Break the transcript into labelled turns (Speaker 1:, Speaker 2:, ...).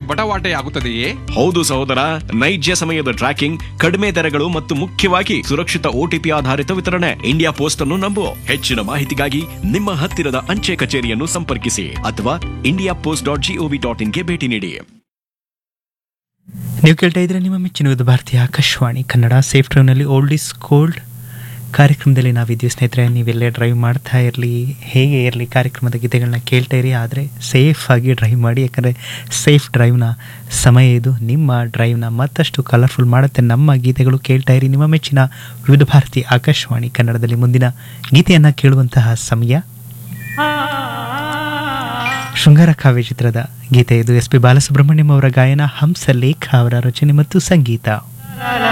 Speaker 1: ಬಟವಾಟೆ ಆಗುತ್ತದೆಯೇ
Speaker 2: ಹೌದು ಸಹೋದರ ನೈಜ ಸಮಯದ ಟ್ರ್ಯಾಕಿಂಗ್ ಕಡಿಮೆ ದರಗಳು ಮತ್ತು ಮುಖ್ಯವಾಗಿ ಸುರಕ್ಷಿತ ಓಟಿಪಿ ಆಧಾರಿತ ವಿತರಣೆ ಇಂಡಿಯಾ ಪೋಸ್ಟ್ ಅನ್ನು ನಂಬು ಹೆಚ್ಚಿನ ಮಾಹಿತಿಗಾಗಿ ನಿಮ್ಮ ಹತ್ತಿರದ ಅಂಚೆ ಕಚೇರಿಯನ್ನು ಸಂಪರ್ಕಿಸಿ ಅಥವಾ India post dot G O V dot ಇನ್ಗೆ ಭೇಟಿ ನೀಡಿ
Speaker 3: ನೀವು ಕೇಳ್ತಾ ಇದ್ರೆ ನಿಮ್ಮ ಮೆಚ್ಚಿನ ವಿವಿಧ ಭಾರತೀಯ ಆಕಾಶವಾಣಿ ಕನ್ನಡ ಸೇಫ್ ಡ್ರೈವ್ನಲ್ಲಿ ಓಲ್ಡ್ ಇಸ್ ಗೋಲ್ಡ್ ಕಾರ್ಯಕ್ರಮದಲ್ಲಿ ನಾವಿದ್ದೀವಿ ಸ್ನೇಹಿತರೆ ನೀವೆಲ್ಲೇ ಡ್ರೈವ್ ಮಾಡ್ತಾ ಇರಲಿ ಹೇಗೆ ಇರಲಿ ಕಾರ್ಯಕ್ರಮದ ಗೀತೆಗಳನ್ನ ಕೇಳ್ತಾ ಇರಿ ಆದರೆ ಸೇಫಾಗಿ ಡ್ರೈವ್ ಮಾಡಿ ಯಾಕಂದರೆ ಸೇಫ್ ಡ್ರೈವ್ನ ಸಮಯ ಇದು ನಿಮ್ಮ ಡ್ರೈವ್ನ ಮತ್ತಷ್ಟು ಕಲರ್ಫುಲ್ ಮಾಡುತ್ತೆ ನಮ್ಮ ಗೀತೆಗಳು ಕೇಳ್ತಾ ಇರಿ ನಿಮ್ಮ ಮೆಚ್ಚಿನ ವಿವಿಧ ಭಾರತಿ ಆಕಾಶವಾಣಿ ಕನ್ನಡದಲ್ಲಿ ಮುಂದಿನ ಗೀತೆಯನ್ನು ಕೇಳುವಂತಹ ಸಮಯ ಶೃಂಗಾರ ಕಾವ್ಯ ಚಿತ್ರದ ಗೀತೆ ಇದು ಎಸ್ ಪಿ ಬಾಲಸುಬ್ರಹ್ಮಣ್ಯಂ ಅವರ ಗಾಯನ ಹಂಸಲೇಖ ಅವರ ರಚನೆ ಮತ್ತು ಸಂಗೀತ